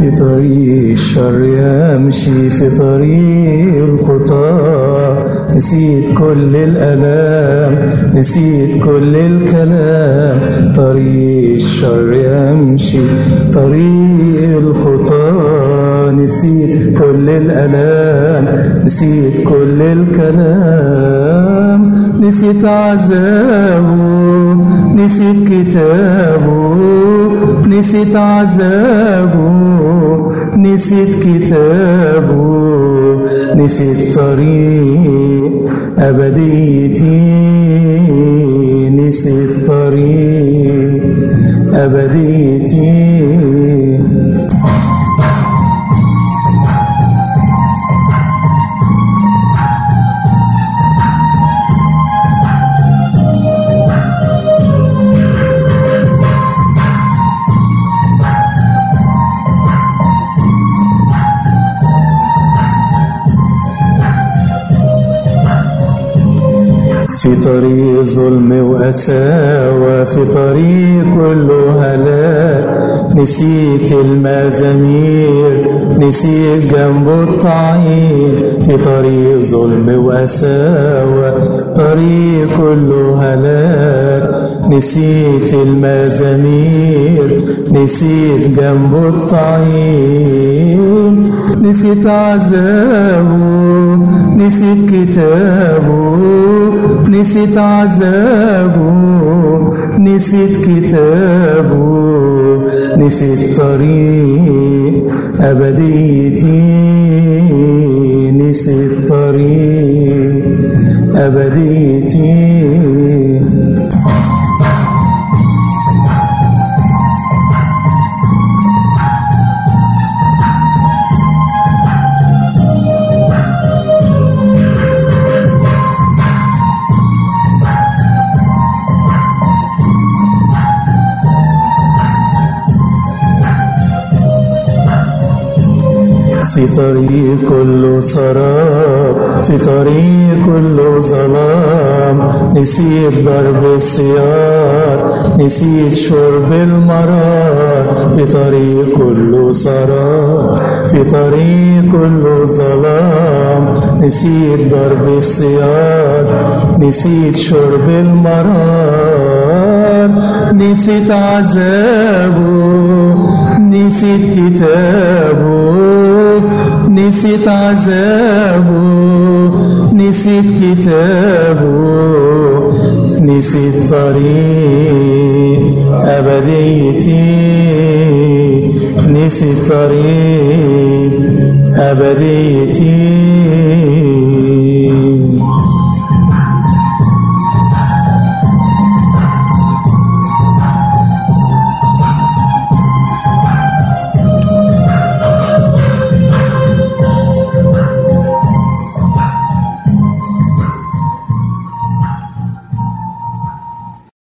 في طريق الشر يمشي في طريق الخطى نسيت كل الألام نسيت كل الكلام طريق الشر يمشي طريق الخطى نسيت كل الألام نسيت كل الكلام نسيت عذابه نسيت كتابه نسيت عذابه نسيت كتابه نسيت طريق أبديتي نسيت طريق أبديتي في طريق ظلم وأساوى في طريق كله هلاك نسيت المزامير نسيت جنبه الطعيم في طريق ظلم وأساوى طريق كله هلاك نسيت المزامير نسيت جنبه الطعيم نسيت عذابه نسيت كتابه نسيت عذابه نسيت كتابه نسيت طريق أبديتي نسيت طريق أبديتي في طريق كله سراب في طريق كله ظلام نسيت ضرب السيار نسيت شرب المرار في طريق كله سراب في طريق كله ظلام نسيت ضرب السيار نسيت شرب المرار نسيت عذابه نسيت كتابه نسيت عذابه نسيت كتابه نسيت طريق أبديتي نسيت طريق أبديتي